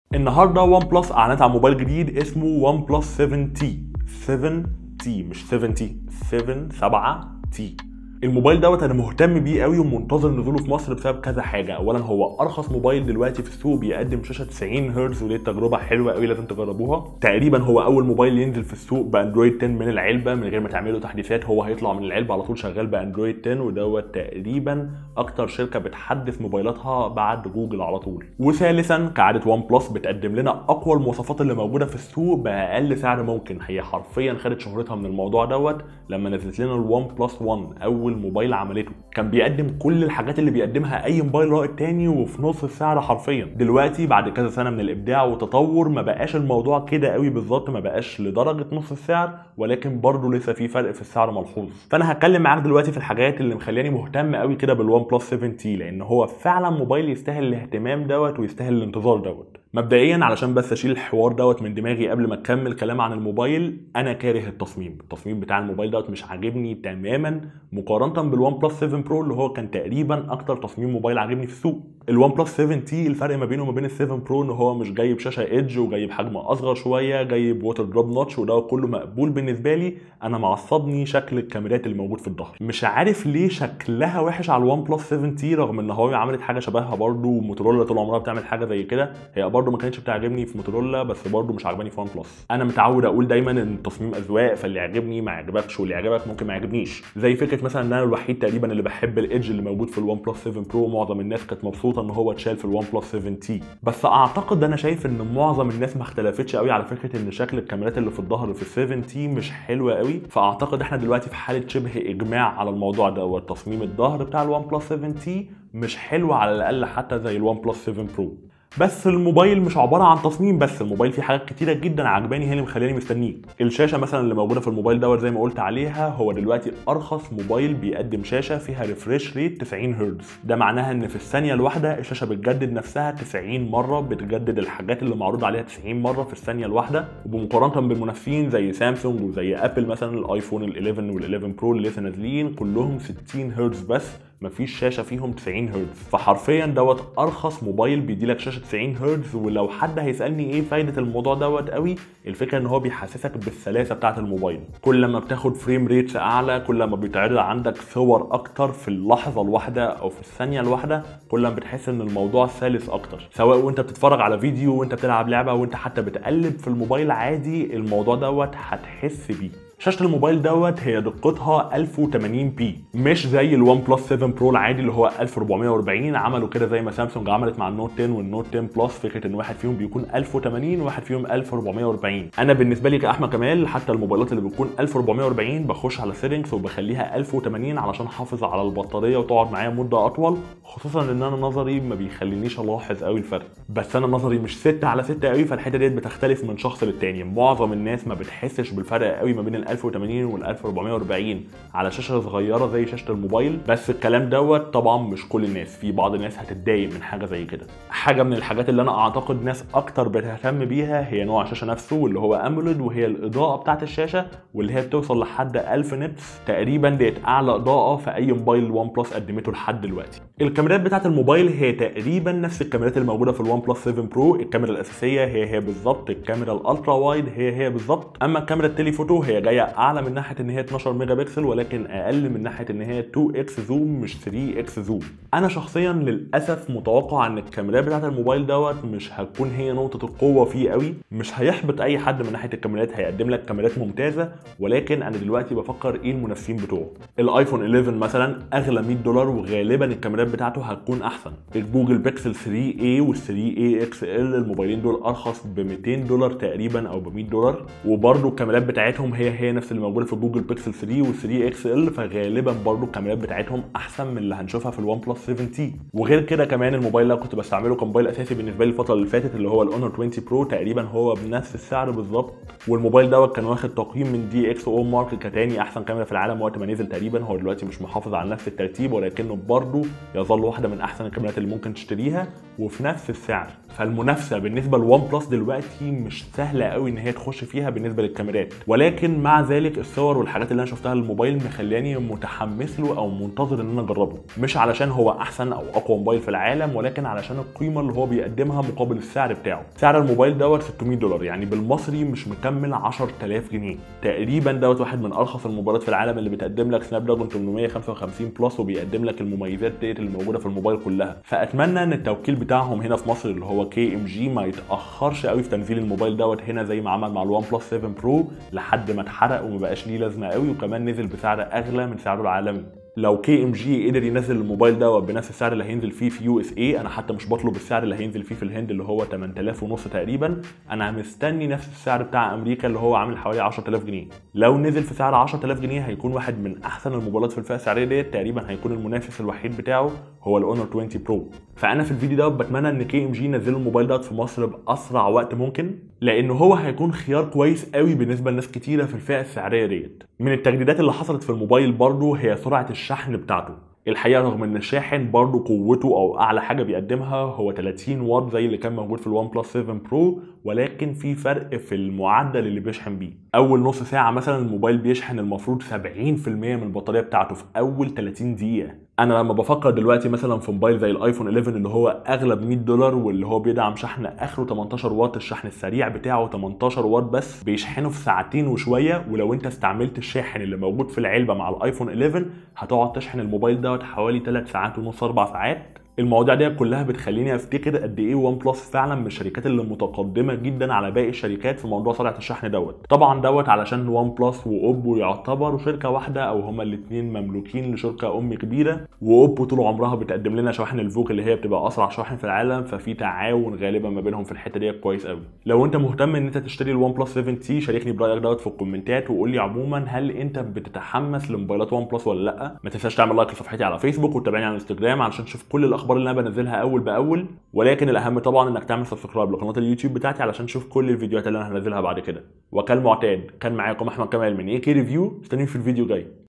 النهارده ون بلس اعلنت عن موبايل جديد اسمه ون بلس 7 تي 7 تي مش 7 تي 7 7 تي الموبايل دوت انا مهتم بيه قوي ومنتظر نزوله في مصر بسبب كذا حاجه اولا هو ارخص موبايل دلوقتي في السوق بيقدم شاشه 90 هرتز ودي تجربه حلوه قوي لازم تجربوها تقريبا هو اول موبايل ينزل في السوق باندرويد 10 من العلبه من غير ما تعملوا تحديثات هو هيطلع من العلبه على طول شغال باندرويد 10 ودوت تقريبا اكتر شركه بتحدث موبايلاتها بعد جوجل على طول وثالثا كعاده ون بلس بتقدم لنا اقوى المواصفات اللي موجوده في السوق باقل سعر ممكن هي حرفيا خدت شهرتها من الموضوع دوت لما نزلت لنا الون بلس 1 اول موبايل عملته كان بيقدم كل الحاجات اللي بيقدمها اي موبايل رائد تاني وفي نص السعر حرفيا دلوقتي بعد كذا سنه من الابداع والتطور ما بقاش الموضوع كده قوي بالظبط ما بقاش لدرجه نص السعر ولكن برضه لسه في فرق في السعر ملحوظ فانا هتكلم معاك دلوقتي في الحاجات اللي مخلياني مهتم قوي كده بالون بلس 7 تي لان هو فعلا موبايل يستاهل الاهتمام دوت ويستاهل الانتظار دوت مبدئيا علشان بس اشيل الحوار دوت من دماغي قبل ما اكمل كلام عن الموبايل انا كاره التصميم التصميم بتاع الموبايل دوت مش عاجبني تماما مقارنه بالوان بلس 7 برو اللي هو كان تقريبا اكتر تصميم موبايل عاجبني في السوق الوان بلس 7 تي الفرق ما بينه وما بين ال 7 برو ان هو مش جايب شاشه ايدج وجايب حجم اصغر شويه جايب ووتر دروب نوتش وده كله مقبول بالنسبه لي انا معصبني شكل الكاميرات اللي موجود في الظهر مش عارف ليه شكلها وحش على الوان بلس 7 تي رغم ان هواوي عملت حاجه شبهها برضه وموتورولا طول عمرها بتعمل حاجه زي كده هي برضه ما كانتش بتعجبني في موتورولا بس برضه مش عجباني في ون بلس انا متعود اقول دايما ان التصميم اذواق فاللي يعجبني ما يعجبكش واللي يعجبك ممكن ما يعجبنيش زي فكره مثلا ان انا الوحيد تقريبا اللي بحب الايدج اللي موجود في الون بلس 7 برو معظم الناس كانت مبسوطه ان هو اتشال في الون بلس 7 تي بس اعتقد انا شايف ان معظم الناس ما اختلفتش قوي على فكره ان شكل الكاميرات اللي في الظهر في ال 7 تي مش حلوه قوي فاعتقد احنا دلوقتي في حاله شبه اجماع على الموضوع ده تصميم الظهر بتاع الون بلس 7 تي مش حلو على الاقل حتى زي الون بلس 7 برو بس الموبايل مش عباره عن تصميم بس الموبايل فيه حاجات كتيره جدا عجباني هي اللي مخليني مستنيه الشاشه مثلا اللي موجوده في الموبايل دوت زي ما قلت عليها هو دلوقتي ارخص موبايل بيقدم شاشه فيها ريفريش ريت 90 هرتز ده معناها ان في الثانيه الواحده الشاشه بتجدد نفسها 90 مره بتجدد الحاجات اللي معروض عليها 90 مره في الثانيه الواحده وبمقارنه بالمنافسين زي سامسونج وزي ابل مثلا الايفون ال11 وال11 برو اللي لسه نازلين كلهم 60 هرتز بس مفيش شاشه فيهم 90 هرتز فحرفيا دوت ارخص موبايل بيديلك شاشه 90 هرتز ولو حد هيسالني ايه فايده الموضوع دوت قوي الفكره ان هو بيحسسك بالسلاسه بتاعه الموبايل كل ما بتاخد فريم ريتس اعلى كل ما بيتعرض عندك صور اكتر في اللحظه الواحده او في الثانيه الواحده كل ما بتحس ان الموضوع سلس اكتر سواء وانت بتتفرج على فيديو وانت بتلعب لعبه وانت حتى بتقلب في الموبايل عادي الموضوع دوت هتحس بيه شاشه الموبايل دوت هي دقتها 1080 بي مش زي الون بلس 7 برو العادي اللي هو 1440 عملوا كده زي ما سامسونج عملت مع النوت 10 والنوت 10 بلس فكره ان واحد فيهم بيكون 1080 وواحد فيهم 1440 انا بالنسبه لي كاحمد كمال حتى الموبايلات اللي بتكون 1440 بخش على سيتنجز وبخليها 1080 علشان احافظ على البطاريه وتقعد معايا مده اطول خصوصا ان انا نظري ما بيخلينيش الاحظ قوي الفرق بس انا نظري مش 6 على 6 قوي فالحته ديت بتختلف من شخص للتاني معظم الناس ما بتحسش بالفرق قوي ما بين ال 1080 وال 1440 على شاشه صغيره زي شاشه الموبايل بس الكلام دوت طبعا مش كل الناس في بعض الناس هتتضايق من حاجه زي كده حاجه من الحاجات اللي انا اعتقد ناس اكتر بتهتم بيها هي نوع الشاشه نفسه واللي هو اموليد وهي الاضاءه بتاعه الشاشه واللي هي بتوصل لحد 1000 نتس تقريبا ديت اعلى اضاءه في اي موبايل ون بلس قدمته لحد دلوقتي الكاميرات بتاعه الموبايل هي تقريبا نفس الكاميرات اللي موجوده في الون بلس 7 برو الكاميرا الاساسيه هي هي بالظبط الكاميرا الالترا وايد هي هي بالظبط اما الكاميرا التليفوتو هي جايه اعلى من ناحيه ان هي 12 ميجا بكسل ولكن اقل من ناحيه ان هي 2 اكس زوم مش 3 اكس زوم انا شخصيا للاسف متوقع ان الكاميرات بتاعه الموبايل دوت مش هتكون هي نقطه القوه فيه قوي مش هيحبط اي حد من ناحيه الكاميرات هيقدم لك كاميرات ممتازه ولكن انا دلوقتي بفكر ايه المنافسين بتوعه الايفون 11 مثلا اغلى 100 دولار وغالبا الكاميرات بتاعته هتكون احسن الجوجل بيكسل 3 a وال 3 a اكس ال الموبايلين دول ارخص ب 200 دولار تقريبا او ب 100 دولار وبرده الكاميرات بتاعتهم هي هي نفس اللي موجوده في جوجل بيكسل 3 وال 3 اكس ال فغالبا برده الكاميرات بتاعتهم احسن من اللي هنشوفها في الون بلس 7 تي وغير كده كمان الموبايل اللي كنت بستعمله كموبايل اساسي بالنسبه لي الفتره اللي فاتت اللي هو الاونر 20 برو تقريبا هو بنفس السعر بالظبط والموبايل دوت كان واخد تقييم من دي اكس او مارك كتاني احسن كاميرا في العالم وقت ما نزل تقريبا هو دلوقتي مش محافظ على نفس الترتيب ولكنه برده يظل واحده من احسن الكاميرات اللي ممكن تشتريها وفي نفس السعر فالمنافسه بالنسبه للون بلس دلوقتي مش سهله قوي ان هي تخش فيها بالنسبه للكاميرات ولكن مع ومع ذلك الصور والحاجات اللي انا شفتها للموبايل مخلاني متحمس له او منتظر ان انا اجربه مش علشان هو احسن او اقوى موبايل في العالم ولكن علشان القيمه اللي هو بيقدمها مقابل السعر بتاعه سعر الموبايل دوت 600 دولار يعني بالمصري مش مكمل 10000 جنيه تقريبا دوت واحد من ارخص الموبايلات في العالم اللي بتقدم لك سناب دراجون 855 بلس وبيقدم لك المميزات ديت اللي موجوده في الموبايل كلها فاتمنى ان التوكيل بتاعهم هنا في مصر اللي هو كي ام جي ما يتاخرش قوي في تنزيل الموبايل دوت هنا زي ما عمل مع الوان بلس 7 برو لحد ما اتحرق وما بقاش ليه لازمه قوي وكمان نزل بسعر اغلى من سعره العالمي لو كي ام جي قدر ينزل الموبايل دوت بنفس السعر اللي هينزل فيه في يو اس اي انا حتى مش بطلب السعر اللي هينزل فيه في الهند اللي هو 8000 ونص تقريبا انا مستني نفس السعر بتاع امريكا اللي هو عامل حوالي 10000 جنيه لو نزل في سعر 10000 جنيه هيكون واحد من احسن الموبايلات في الفئه السعريه ديت تقريبا هيكون المنافس الوحيد بتاعه هو الاونر 20 برو فانا في الفيديو دوت بتمنى ان كي ام جي ينزلوا الموبايل دوت في مصر باسرع وقت ممكن لان هو هيكون خيار كويس قوي بالنسبه لناس كتيره في الفئه السعريه ديت من التجديدات اللي حصلت في الموبايل برضه هي سرعه الشحن بتاعته الحقيقه رغم ان الشاحن برضه قوته او اعلى حاجه بيقدمها هو 30 واط زي اللي كان موجود في الوان بلس 7 برو ولكن في فرق في المعدل اللي بيشحن بيه اول نص ساعه مثلا الموبايل بيشحن المفروض 70% من البطاريه بتاعته في اول 30 دقيقه انا لما بفكر دلوقتي مثلا في موبايل زي الايفون 11 اللي هو اغلب 100 دولار واللي هو بيدعم شحن اخره 18 واط الشحن السريع بتاعه 18 واط بس بيشحنه في ساعتين وشويه ولو انت استعملت الشاحن اللي موجود في العلبه مع الايفون 11 هتقعد تشحن الموبايل دوت حوالي 3 ساعات ونص 4 ساعات المواضيع دي كلها بتخليني افتكر قد ايه وان بلس فعلا من الشركات اللي متقدمه جدا على باقي الشركات في موضوع سرعه الشحن دوت طبعا دوت علشان وان بلس واوبو يعتبروا شركه واحده او هما الاثنين مملوكين لشركه ام كبيره واوبو طول عمرها بتقدم لنا شواحن الفوك اللي هي بتبقى اسرع شواحن في العالم ففي تعاون غالبا ما بينهم في الحته دي كويس قوي لو انت مهتم ان انت تشتري الوان بلس 7 تي شاركني برايك دوت في الكومنتات وقول لي عموما هل انت بتتحمس لموبايلات وان بلس ولا لا ما تنساش تعمل لايك لصفحتي على فيسبوك وتتابعني على انستجرام علشان تشوف كل الاخبار اللي انا بنزلها اول باول ولكن الاهم طبعا انك تعمل سبسكرايب لقناه اليوتيوب بتاعتي علشان تشوف كل الفيديوهات اللي انا هنزلها بعد كده وكالمعتاد كان معاكم احمد كمال من اي كي ريفيو استنوني في الفيديو جاي